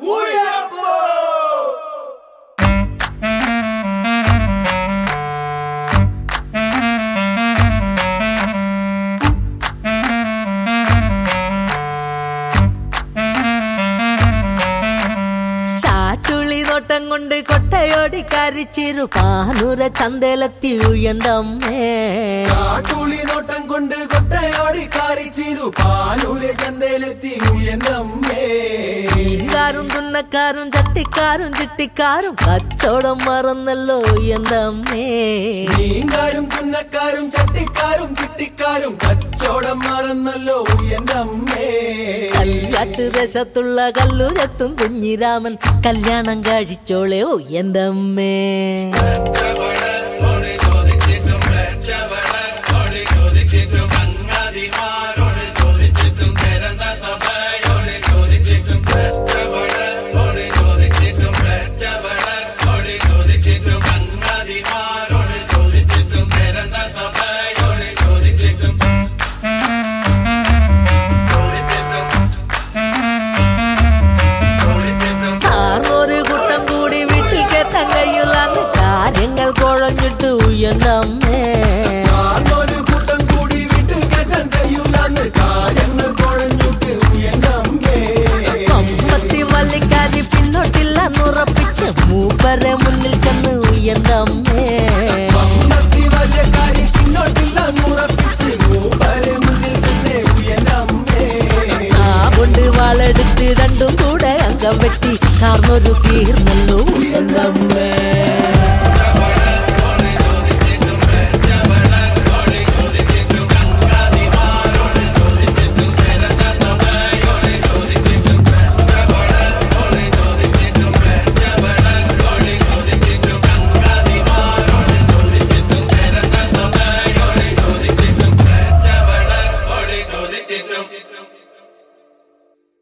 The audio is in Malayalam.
ചാട്ടുളി നോട്ടം കൊണ്ട് കൊട്ടയോടി കരിച്ചിരു പാനൂര ചന്തയിലെത്തി ഉയണ്ടമ്മേ കാട്ടുളി നോട്ടം കൊണ്ട് കൊട്ടയോടി കാരിച്ചിരു പാലൂരെ ചന്തയിലെത്തി ഉയർന്നമ്മേ കാരും തുന്നക്കാരും ചട്ടിക്കാരും ചിട്ടിക്കാരും കച്ചവടം മറന്നല്ലോ ഉയണ്ടമ്മേ മീൻകാരും തുന്നക്കാരും ചട്ടിക്കാരും ചിട്ടിക്കാരും കച്ചോടം മറന്നല്ലോ ഉയർന്നമ്മേ കല്യാട്ട് ദേശത്തുള്ള കല്ലുരത്തും കുഞ്ഞിരാമൻ കല്യാണം കഴിച്ചോളെ ഉയണ്ടമ്മേ ആർന്നൊരു കൂട്ടം കൂടി വീട്ടിൽ കേട്ടാൻ കഴിയില്ലാന്ന് കാര്യങ്ങൾ കുഴഞ്ഞിട്ട് ഉയണ്ടമ്മേ കാർന്നൊരു കൂട്ടം കൂടി വീട്ടിൽ കേട്ടാൻ കഴിയൂലെന്ന് കാര്യങ്ങൾ കുഴഞ്ഞിട്ട് ഉയർന്നമ്മേ കമ്പത്തി വള്ളിക്കാരി പിന്നോട്ടില്ല നുറപ്പിച്ച് മൂപ്പരെ മുന്നിൽ ചെന്ന് ഉയണ്ടമ്മേ മമ്മത്തി വല്യക്കാരി പിന്നോട്ടില്ല മുറപ്പിച്ച് മൂപ്പരെ മുന്നിൽ തന്നെ ഉയർന്നമ്മേ ആ കൊണ്ട് വാളെടുത്ത് രണ്ടും കൂടെ അംഗം വെട്ടി കാർന്നൊരു തീർന്നല്ലോ ഉയണ്ടമ്മേ